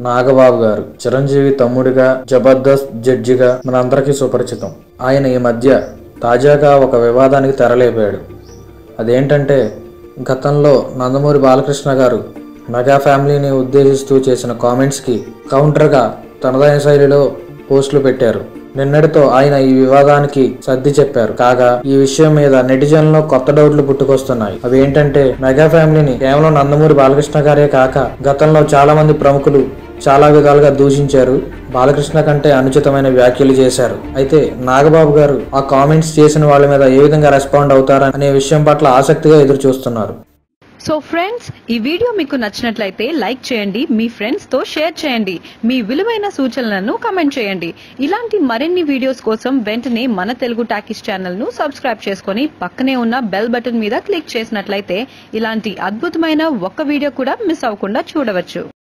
నాగబాబు గారు చిరంజీవి తమ్ముడిగా జబర్దస్త్ జడ్జిగా మనందరికీ సుపరిచితం ఆయన ఈ మధ్య తాజాగా ఒక వివాదానికి తెరలేపాడు అదేంటంటే గతంలో నందమూరి బాలకృష్ణ గారు మెగా ఫ్యామిలీని ఉద్దేశిస్తూ చేసిన కామెంట్స్కి కౌంటర్గా తనదైన శైలిలో పోస్టులు పెట్టారు నిన్నటితో ఆయన ఈ వివాదానికి సర్ది చెప్పారు కాగా ఈ విషయం మీద నెటిజన్లో కొత్త డౌట్లు పుట్టుకొస్తున్నాయి అవి ఏంటంటే మెగా ఫ్యామిలీని కేవలం నందమూరి బాలకృష్ణ గారే కాక గతంలో చాలా మంది ప్రముఖులు చాలా విధాలుగా దూషించారు బాలకృష్ణ కంటే అనుచితమైన వ్యాఖ్యలు చేశారు అయితే నాగబాబు గారు ఆ కామెంట్స్ చేసిన వాళ్ళ మీద ఏ విధంగా రెస్పాండ్ అవుతారా అనే విషయం పట్ల ఆసక్తిగా ఎదురు చూస్తున్నారు సో ఫ్రెండ్స్ ఈ వీడియో మీకు నచ్చినట్లయితే లైక్ చేయండి మీ ఫ్రెండ్స్ తో షేర్ చేయండి మీ విలువైన సూచనలను కమెంట్ చేయండి ఇలాంటి మరిన్ని వీడియోస్ కోసం వెంటనే మన తెలుగు టాకీస్ ఛానల్ ను సబ్స్క్రైబ్ చేసుకొని పక్కనే ఉన్న బెల్ బటన్ మీద క్లిక్ చేసినట్లయితే ఇలాంటి అద్భుతమైన ఒక్క వీడియో కూడా మిస్ అవ్వకుండా చూడవచ్చు